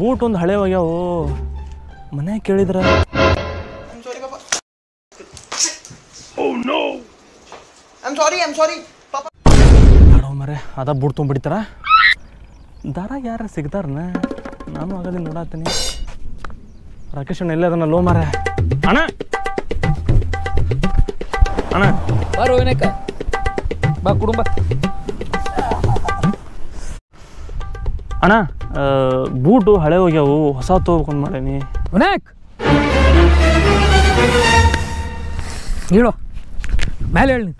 Boot ಒಂದು ಹಳೆ ಹೋಗ್ಯಾವು ಮನೆ ಕೇಳಿದ್ರ I'm sorry, I'm sorry. Papa. ಮಾಡೋ ಮರೆ ಅದ ಬೂಟ್ ತೊಗೊಂಡ್ಬಿಡ್ತಾರ ದಾರ ಯಾರ ಸಿಗ್ತಾರನ ನಾನು ಆಗಲಿ ನೋಡತ್ತೀನಿ ರಾಕೇಶ್ ಅಣ್ಣ ಎಲ್ಲೇ ಅದನ್ನ ಲೋ ಮಾರ ಅಣ್ಣ ಅಣ್ಣ ಬಾರೋ ವಿನಾಯಕ ಬಾ ಕುಡುಂಬ ಅಣ್ಣ ಆ, ಬೂಟು ಹಳೆ ಹೋಗ್ಯಾವು ಹೊಸ ತೊಗೋಬೇಕಂತ ಮಾಡೀನಿ ವಿನಾಯಕ್ ಹೇಳು ಮೇಲೆ ಹೇಳಿ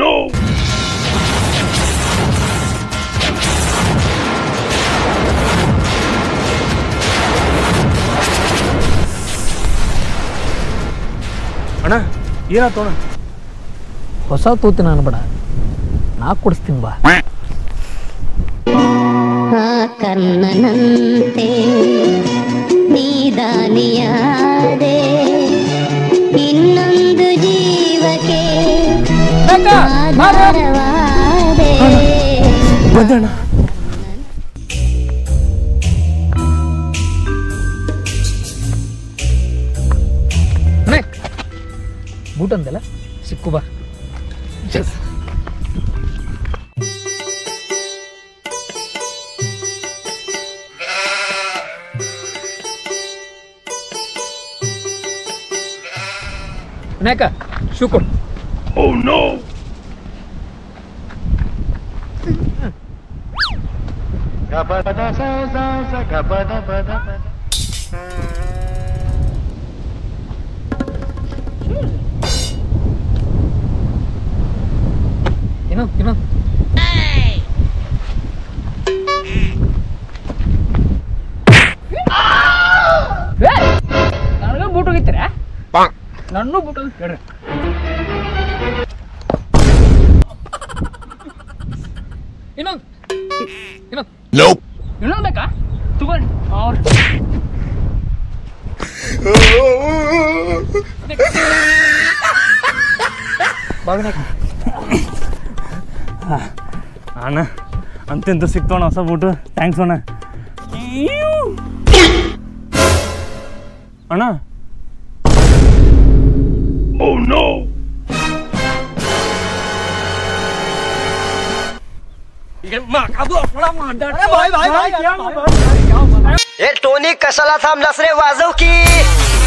ಅಣ್ಣ ಏನಾಯ್ತು ಅಣ್ಣ ಹೊಸ ತೂತಿ ನಾನು ಬೇಡ ನಾ ಕೊಡಿಸ್ತೀನಿ ಬಾ ಆ ಕರ್ಣನಂತೆ ನೀದಾನಿಯಾದೆ ಇನ್ನೊಂದು ಜೀವಕ್ಕೆ ಆಧಾರವಾದೆ ಬಂದೆ ಅಣ್ಣ ವಿನಾಯಕ್ ಬೂಟ್ ಅಂದಲ್ಲ ಸಿಕ್ಕು ಬಾ ವಿನಾಯಕ ಶೂ ಕೊಡು ಇನ್ನೊಂದು ಇನ್ನೊಂದು ನನಗೆ ಬೂಟ್ ಹೋಗಿತ್ತೀರ ನನ್ನೂ ಬೂಟ್ ಹೋಗಿ ಹೇಳ್ರಿ ಇನ್ನೊಂದು ಇನ್ನೊಂದು ಇನ್ನೊಂದು ಬೇಕಾ ತಗೊಂಡು ಅವ್ರು ಬಾಗಿನಾಕ ಅಣ್ಣ ಅಂತಿಂತ ಸಿಕ್ತು ಅಣ್ಣ ಹೊಸ ಬೂಟು ಥ್ಯಾಂಕ್ಸ್ ಅಣ್ಣ ಅಣ್ಣ ए टोनी कशाला थांबलास रे वाजव की